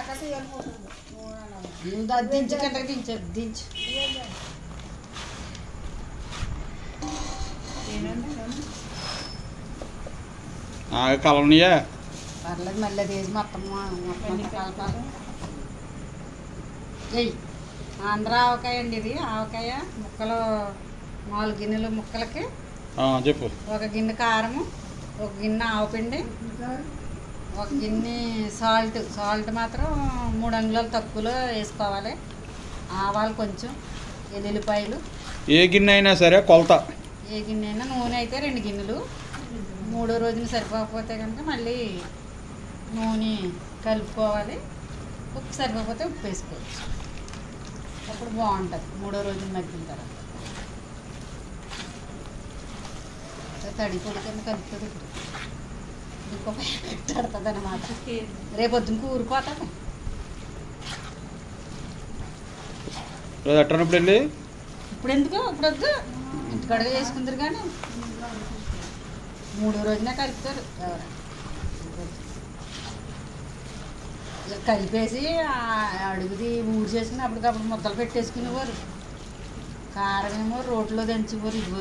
ముందు అది దించు కిందకి దించు దించు కలవనియా పర్లేదు మళ్ళీ అది వేసి మొత్తం మొత్తం అంతా కలపాలి ఎయ్ ఆంధ్ర ఆవకాయ అండి ఇది ఆవకాయ ముక్కలు నాలుగు గిన్నెలు ముక్కలకి చెప్పు ఒక గిన్నె కారము ఒక గిన్నె ఆవపిండి ఒక గిన్నె సాల్ట్ సాల్ట్ మాత్రం మూడు అంగుళాలు తక్కువలో వేసుకోవాలి ఆవాలు కొంచెం ఎల్లుల్లిపాయలు ఏ గిన్నె అయినా సరే కొలత ఏ గిన్నె అయినా నూనె అయితే రెండు గిన్నెలు మూడో రోజున సరిపోకపోతే కనుక మళ్ళీ నూనె కలుపుకోవాలి ఉప్పు సరిపోకపోతే ఉప్పు వేసుకోవచ్చు అప్పుడు బాగుంటుంది మూడో రోజున మగ్గిన తర్వాత తడి పొడి కింద కలుపుతుంది ఇప్పుడు ఇంకో పెట్టడుతుంది అనమాట రేపు పొద్దున ఊరిపోతుంది రోజు అట్టనప్పుడు వెళ్ళి ఇప్పుడు ఎందుకు ఇప్పుడు వద్దు ఇంటికాడగా చేసుకుందరు కానీ మూడో రోజున కలుపుతారు ఎవరు ఇలా కలిపేసి ఆ అడుగుది ఊడి చేసుకుని అప్పటికప్పుడు ముద్దలు పెట్టేసుకునేవారు కారం ఏమో రోట్లో దంచేవారు ఇదివరకు